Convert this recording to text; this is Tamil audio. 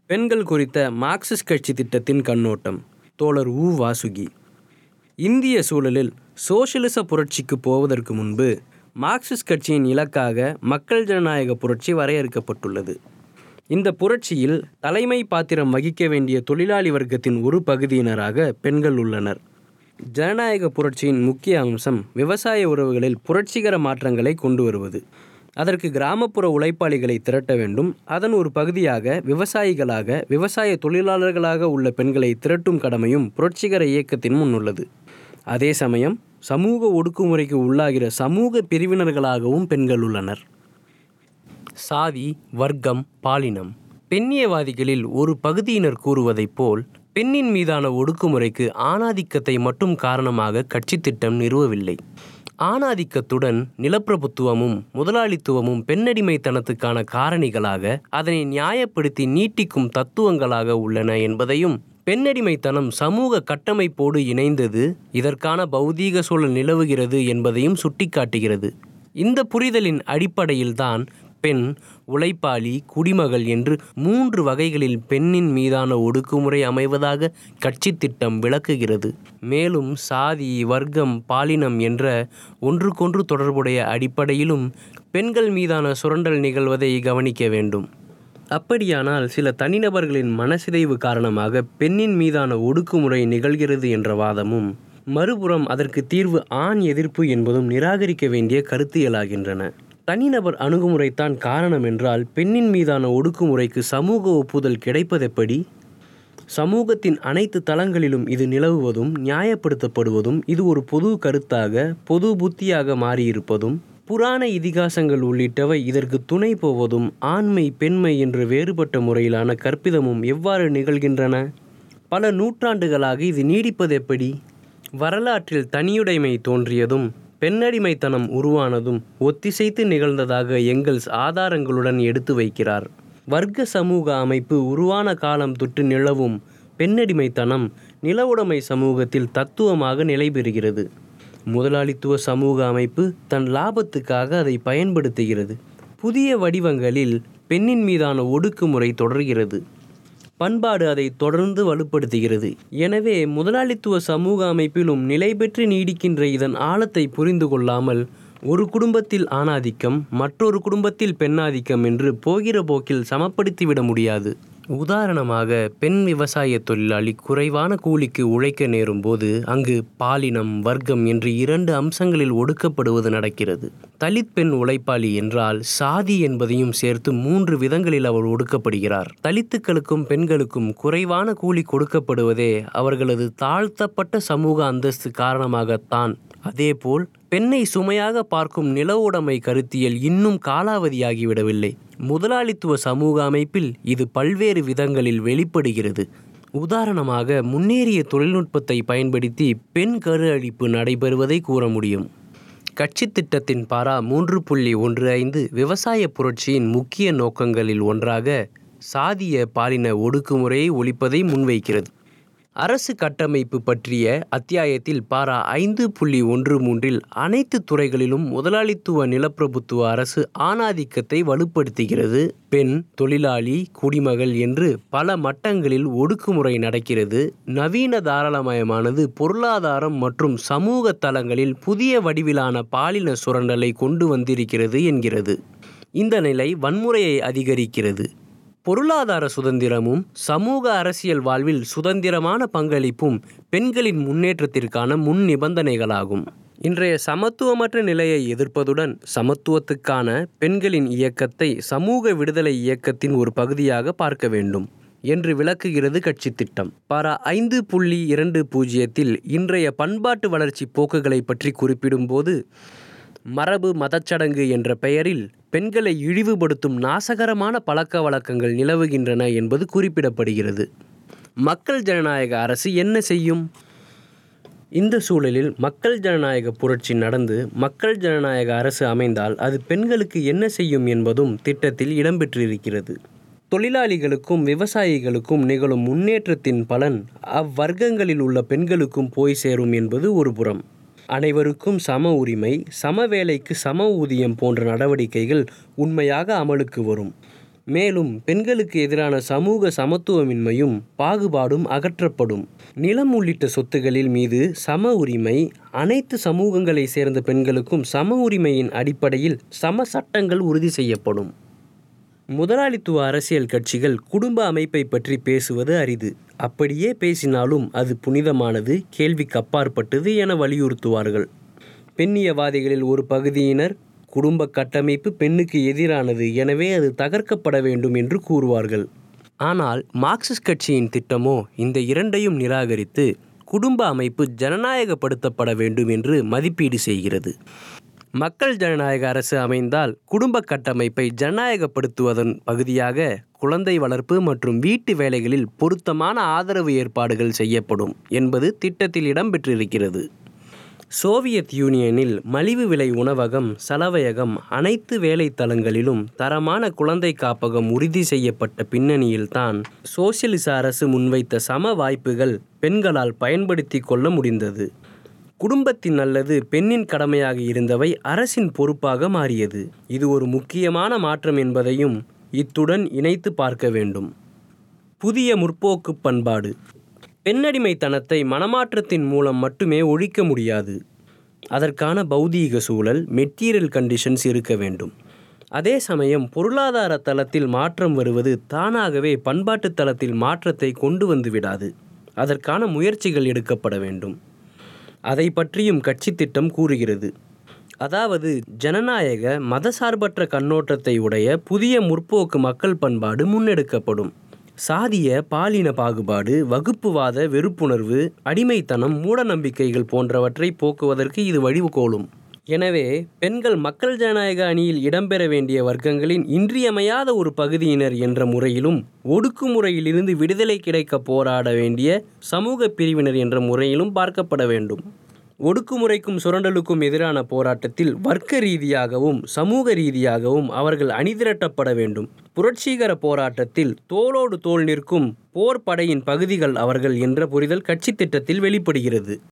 பெண்கள் குறித்த மார்க்சிஸ்ட் கட்சி திட்டத்தின் கண்ணோட்டம் தோழர் உ வாசுகி இந்திய சூழலில் சோசியலிச புரட்சிக்கு போவதற்கு முன்பு மார்க்சிஸ்ட் கட்சியின் இலக்காக மக்கள் ஜனநாயக புரட்சி வரையறுக்கப்பட்டுள்ளது இந்த புரட்சியில் தலைமை பாத்திரம் வகிக்க வேண்டிய தொழிலாளி வர்க்கத்தின் ஒரு பகுதியினராக பெண்கள் உள்ளனர் ஜனநாயக புரட்சியின் முக்கிய அம்சம் விவசாய உறவுகளில் புரட்சிகர மாற்றங்களை கொண்டு வருவது அதற்கு கிராமப்புற உழைப்பாளிகளை திரட்ட வேண்டும் அதன் ஒரு பகுதியாக விவசாயிகளாக விவசாய தொழிலாளர்களாக உள்ள பெண்களை திரட்டும் கடமையும் புரட்சிகர இயக்கத்தின் முன் உள்ளது அதே சமயம் சமூக ஒடுக்குமுறைக்கு உள்ளாகிற சமூக பிரிவினர்களாகவும் பெண்கள் உள்ளனர் சாதி வர்க்கம் பாலினம் பெண்ணியவாதிகளில் ஒரு பகுதியினர் கூறுவதைப் போல் பெண்ணின் மீதான ஒடுக்குமுறைக்கு ஆணாதிக்கத்தை மட்டும் காரணமாக கட்சி திட்டம் நிறுவவில்லை ஆணாதிக்கத்துடன் நிலப்பிரபுத்துவமும் முதலாளித்துவமும் பெண்ணடிமைத்தனத்துக்கான காரணிகளாக அதனை நியாயப்படுத்தி நீட்டிக்கும் தத்துவங்களாக உள்ளன என்பதையும் பெண்ணடிமைத்தனம் சமூக கட்டமைப்போடு இணைந்தது இதற்கான பௌதீக சூழல் நிலவுகிறது என்பதையும் சுட்டிக்காட்டுகிறது இந்த புரிதலின் அடிப்படையில்தான் பெண் உழைப்பாளி குடிமகள் என்று மூன்று வகைகளில் பெண்ணின் மீதான ஒடுக்குமுறை அமைவதாக கட்சி திட்டம் விளக்குகிறது மேலும் சாதி வர்க்கம் பாலினம் என்ற ஒன்றுக்கொன்று தொடர்புடைய அடிப்படையிலும் பெண்கள் மீதான சுரண்டல் நிகழ்வதை கவனிக்க வேண்டும் அப்படியானால் சில தனிநபர்களின் மனசிதைவு காரணமாக பெண்ணின் மீதான ஒடுக்குமுறை நிகழ்கிறது என்ற வாதமும் மறுபுறம் அதற்கு தீர்வு ஆண் எதிர்ப்பு என்பதும் நிராகரிக்க வேண்டிய கருத்தியலாகின்றன தனிநபர் அணுகுமுறைத்தான் காரணம் என்றால் பெண்ணின் மீதான ஒடுக்குமுறைக்கு சமூக ஒப்புதல் கிடைப்பதெப்படி சமூகத்தின் அனைத்து தளங்களிலும் இது நிலவுவதும் நியாயப்படுத்தப்படுவதும் இது ஒரு பொது கருத்தாக பொது புத்தியாக மாறியிருப்பதும் புராண இதிகாசங்கள் உள்ளிட்டவை இதற்கு துணை போவதும் ஆண்மை பெண்மை என்று வேறுபட்ட முறையிலான கற்பிதமும் எவ்வாறு நிகழ்கின்றன பல நூற்றாண்டுகளாக இது நீடிப்பது எப்படி வரலாற்றில் தனியுடைமை தோன்றியதும் பெண்ணடிமைத்தனம் உருவானதும் ஒத்திசைத்து நிகழ்ந்ததாக எங்கல்ஸ் ஆதாரங்களுடன் எடுத்து வைக்கிறார் வர்க்க சமூக அமைப்பு உருவான காலம் தொட்டு நிலவும் பெண்ணடிமைத்தனம் நிலவுடைமை சமூகத்தில் தத்துவமாக நிலை பெறுகிறது முதலாளித்துவ சமூக அமைப்பு தன் லாபத்துக்காக அதை பயன்படுத்துகிறது புதிய வடிவங்களில் பெண்ணின் மீதான ஒடுக்குமுறை தொடர்கிறது பண்பாடு அதை தொடர்ந்து வலுப்படுத்துகிறது எனவே முதலாளித்துவ சமூக அமைப்பிலும் நிலை பெற்று நீடிக்கின்ற இதன் ஆழத்தை புரிந்து கொள்ளாமல் ஒரு குடும்பத்தில் ஆணாதிக்கம் மற்றொரு குடும்பத்தில் பெண்ணாதிக்கம் என்று போகிற போக்கில் சமப்படுத்திவிட முடியாது உதாரணமாக பெண் விவசாய தொழிலாளி குறைவான கூலிக்கு உழைக்க நேரும் போது அங்கு பாலினம் வர்க்கம் என்று இரண்டு அம்சங்களில் ஒடுக்கப்படுவது நடக்கிறது தலித் பெண் உழைப்பாளி என்றால் சாதி என்பதையும் சேர்த்து மூன்று விதங்களில் அவர் ஒடுக்கப்படுகிறார் தலித்துக்களுக்கும் பெண்களுக்கும் குறைவான கூலி கொடுக்கப்படுவதே அவர்களது தாழ்த்தப்பட்ட சமூக அந்தஸ்து காரணமாகத்தான் அதேபோல் பெண்ணை சுமையாக பார்க்கும் நில உடைமை கருத்தியல் இன்னும் காலாவதியாகிவிடவில்லை முதலாளித்துவ சமூக அமைப்பில் இது பல்வேறு விதங்களில் வெளிப்படுகிறது உதாரணமாக முன்னேறிய தொழில்நுட்பத்தை பயன்படுத்தி பெண் கரு அழிப்பு நடைபெறுவதை கூற முடியும் கட்சி திட்டத்தின் பாரா மூன்று புள்ளி ஒன்று ஐந்து விவசாய புரட்சியின் முக்கிய நோக்கங்களில் ஒன்றாக சாதிய பாலின ஒடுக்குமுறையை ஒழிப்பதை முன்வைக்கிறது அரசு கட்டமைப்பு பற்றிய அத்தியாயத்தில் பாரா ஐந்து புள்ளி ஒன்று மூன்றில் அனைத்து துறைகளிலும் முதலாளித்துவ நிலப்பிரபுத்துவ அரசு ஆணாதிக்கத்தை வலுப்படுத்துகிறது பெண் தொழிலாளி குடிமகள் என்று பல மட்டங்களில் ஒடுக்குமுறை நடக்கிறது நவீன தாராளமயமானது பொருளாதாரம் மற்றும் சமூக தளங்களில் புதிய வடிவிலான பாலின சுரண்டலை கொண்டு வந்திருக்கிறது என்கிறது இந்த நிலை வன்முறையை அதிகரிக்கிறது பொருளாதார சுதந்திரமும் சமூக அரசியல் வாழ்வில் சுதந்திரமான பங்களிப்பும் பெண்களின் முன்னேற்றத்திற்கான முன் நிபந்தனைகளாகும் இன்றைய சமத்துவமற்ற நிலையை எதிர்ப்பதுடன் சமத்துவத்துக்கான பெண்களின் இயக்கத்தை சமூக விடுதலை இயக்கத்தின் ஒரு பகுதியாக பார்க்க வேண்டும் என்று விளக்குகிறது கட்சி திட்டம் பாரா ஐந்து புள்ளி இரண்டு பூஜ்ஜியத்தில் இன்றைய பண்பாட்டு வளர்ச்சி போக்குகளை பற்றி குறிப்பிடும்போது மரபு மதச்சடங்கு என்ற பெயரில் பெண்களை இழிவுபடுத்தும் நாசகரமான பழக்க வழக்கங்கள் நிலவுகின்றன என்பது குறிப்பிடப்படுகிறது மக்கள் ஜனநாயக அரசு என்ன செய்யும் இந்த சூழலில் மக்கள் ஜனநாயக புரட்சி நடந்து மக்கள் ஜனநாயக அரசு அமைந்தால் அது பெண்களுக்கு என்ன செய்யும் என்பதும் திட்டத்தில் இடம்பெற்றிருக்கிறது தொழிலாளிகளுக்கும் விவசாயிகளுக்கும் நிகழும் முன்னேற்றத்தின் பலன் அவ்வர்க்கங்களில் உள்ள பெண்களுக்கும் போய் சேரும் என்பது ஒரு புறம் அனைவருக்கும் சம உரிமை சம வேலைக்கு சம ஊதியம் போன்ற நடவடிக்கைகள் உண்மையாக அமலுக்கு வரும் மேலும் பெண்களுக்கு எதிரான சமூக சமத்துவமின்மையும் பாகுபாடும் அகற்றப்படும் நிலம் உள்ளிட்ட சொத்துகளில் மீது சம உரிமை அனைத்து சமூகங்களை சேர்ந்த பெண்களுக்கும் சம உரிமையின் அடிப்படையில் சம சட்டங்கள் உறுதி செய்யப்படும் முதலாளித்துவ அரசியல் கட்சிகள் குடும்ப அமைப்பை பற்றி பேசுவது அரிது அப்படியே பேசினாலும் அது புனிதமானது கேள்விக்கு அப்பாற்பட்டது என வலியுறுத்துவார்கள் பெண்ணியவாதிகளில் ஒரு பகுதியினர் குடும்ப கட்டமைப்பு பெண்ணுக்கு எதிரானது எனவே அது தகர்க்கப்பட வேண்டும் என்று கூறுவார்கள் ஆனால் மார்க்சிஸ்ட் கட்சியின் திட்டமோ இந்த இரண்டையும் நிராகரித்து குடும்ப அமைப்பு ஜனநாயகப்படுத்தப்பட வேண்டும் என்று மதிப்பீடு செய்கிறது மக்கள் ஜனநாயக அரசு அமைந்தால் குடும்ப கட்டமைப்பை ஜனநாயகப்படுத்துவதன் பகுதியாக குழந்தை வளர்ப்பு மற்றும் வீட்டு வேலைகளில் பொருத்தமான ஆதரவு ஏற்பாடுகள் செய்யப்படும் என்பது திட்டத்தில் இடம்பெற்றிருக்கிறது சோவியத் யூனியனில் மலிவு விலை உணவகம் சலவையகம் அனைத்து வேலைத்தலங்களிலும் தரமான குழந்தை காப்பகம் உறுதி செய்யப்பட்ட பின்னணியில்தான் சோசியலிச அரசு முன்வைத்த சம வாய்ப்புகள் பெண்களால் பயன்படுத்தி கொள்ள முடிந்தது குடும்பத்தின் அல்லது பெண்ணின் கடமையாக இருந்தவை அரசின் பொறுப்பாக மாறியது இது ஒரு முக்கியமான மாற்றம் என்பதையும் இத்துடன் இணைத்து பார்க்க வேண்டும் புதிய முற்போக்கு பண்பாடு பெண்ணடிமைத்தனத்தை மனமாற்றத்தின் மூலம் மட்டுமே ஒழிக்க முடியாது அதற்கான பௌதீக சூழல் மெட்டீரியல் கண்டிஷன்ஸ் இருக்க வேண்டும் அதே சமயம் பொருளாதார தளத்தில் மாற்றம் வருவது தானாகவே பண்பாட்டு தளத்தில் மாற்றத்தை கொண்டு வந்து விடாது அதற்கான முயற்சிகள் எடுக்கப்பட வேண்டும் அதை பற்றியும் கட்சி திட்டம் கூறுகிறது அதாவது ஜனநாயக மதசார்பற்ற கண்ணோட்டத்தை உடைய புதிய முற்போக்கு மக்கள் பண்பாடு முன்னெடுக்கப்படும் சாதிய பாலின பாகுபாடு வகுப்புவாத வெறுப்புணர்வு அடிமைத்தனம் மூடநம்பிக்கைகள் போன்றவற்றை போக்குவதற்கு இது வழிகோலும் எனவே பெண்கள் மக்கள் ஜனநாயக அணியில் இடம்பெற வேண்டிய வர்க்கங்களின் இன்றியமையாத ஒரு பகுதியினர் என்ற முறையிலும் ஒடுக்குமுறையிலிருந்து விடுதலை கிடைக்க போராட வேண்டிய சமூக பிரிவினர் என்ற முறையிலும் பார்க்கப்பட வேண்டும் ஒடுக்குமுறைக்கும் சுரண்டலுக்கும் எதிரான போராட்டத்தில் வர்க்க ரீதியாகவும் சமூக ரீதியாகவும் அவர்கள் அணிதிரட்டப்பட வேண்டும் புரட்சிகர போராட்டத்தில் தோளோடு தோள் நிற்கும் போர் படையின் பகுதிகள் அவர்கள் என்ற புரிதல் கட்சி திட்டத்தில் வெளிப்படுகிறது